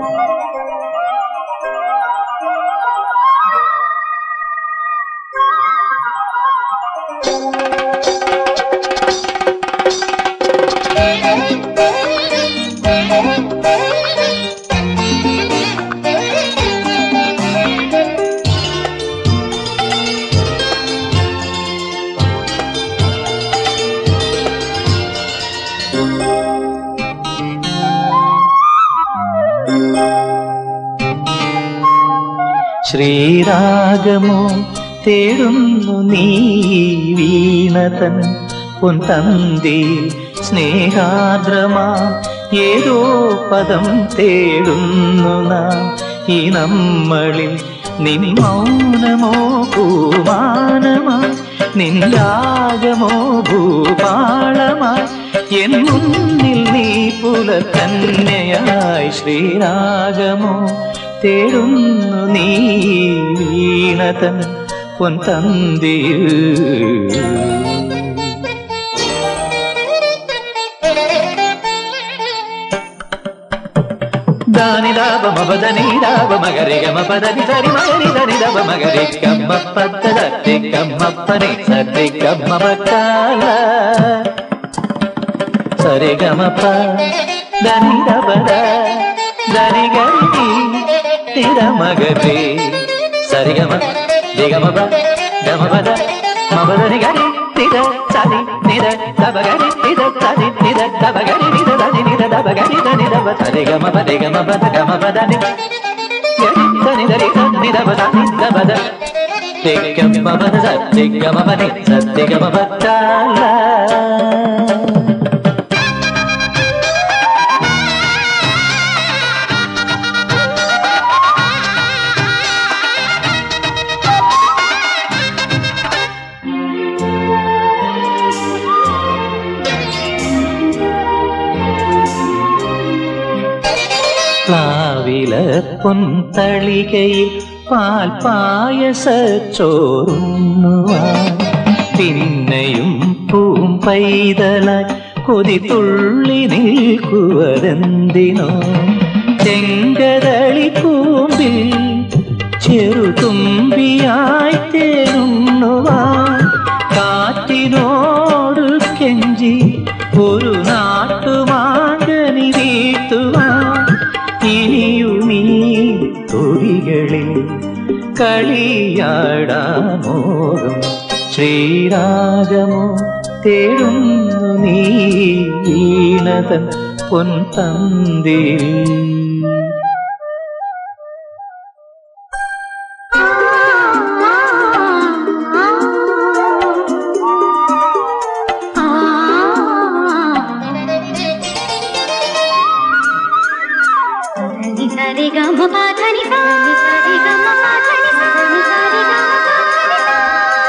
ശ്രീരാഗമോ തേടുന്നു നീ വീണതൻ പൊൻതന്തി സ്നേഹാദ്രമാ ഏതോ പദം തേടുന്നു നാം ഈ നമ്മളിൽ നിൻ മൗനമോ പൂമാനമാ നിൻരാഗമോ ഭൂപാളമായി എൻ മുന്നിൽ നീ പുലർക്കന്യയായി ശ്രീരാഗമോ തേടുന്നു നീ വീണതൻ പൊൻതന്തിയിൽ దాని దాబ మబదని దాబ మగరి గమ పదని సరి మగరి దని దబ మగరి కమ్మ పద్ద దత్తి కమ్మ పని సరి కమ్మ బకాల సరి గమ ప దని దబ ద దని గరి తిర మగరి సరి గమ ది గమ ప గమ పద మబదని గరి తిర సరి నిర దబ గరి నిర సరి నిర దబ గరి నిర దని నిర దబ గరి దని దబ సరి గమ పది గమ పద గమ పద ని గరి దని దరి దని దబ దని దబ ద గమ పద సరి గమ పని సరి గమ పట్టాల പ്ലാവില പൊൻതളികയിൽ പാൽ പായസ ചോറുണ്ണുവാൻ പിന്നെയും പൂം പൈതലായി കൊതി തുള്ളി നിൽക്കുവതെന്തിനോ ചെങ്കതളി കൂമ്പിൽ ചെറുതുമ്പിയായി തേടുന്നുവാൻ കാറ്റിനോട് കെഞ്ചി ഒരു നാട്ടുമാങ്കനി വീട്ടുവാൻ ഇനിയുമീ തൊടികളിൽ കളിയാടാമോറും ശ്രീരാഗമോ തേടുന്നു നീ വീണതൻ പൊൻതന്തിൽ సరి గమ పాధని సా సరి గమ పాధని సా సరి గమ పాధని సా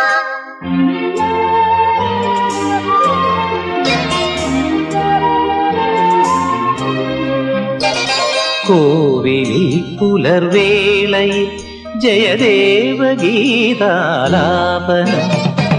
കോവിലിൽ പുലർവേളയിൽ ജയദേവ ഗീതാലാപനം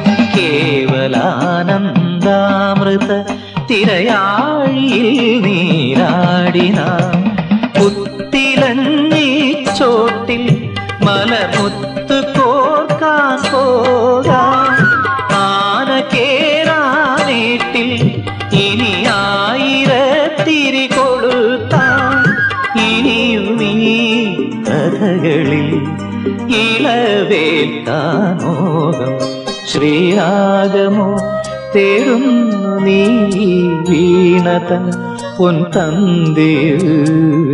കേവലാനന്ദാമൃത തിരയാഴിയിൽ നീരാടിന പുത്തിലഞ്ഞി ചോട്ടിൽ മലമുത്ത് കോർക്കാൻ പോകാം ആന കേറാനേട്ടിൽ ഇനി ആയിരത്തിരി കൊളുത്താം ഇനിയും ഈ കഥകളിൽ ഇളവേൽക്കാനോകം ശ്രീരാഗമോ തേടുന്നു നീ വീണതൻ പൊൻതന്തിൽ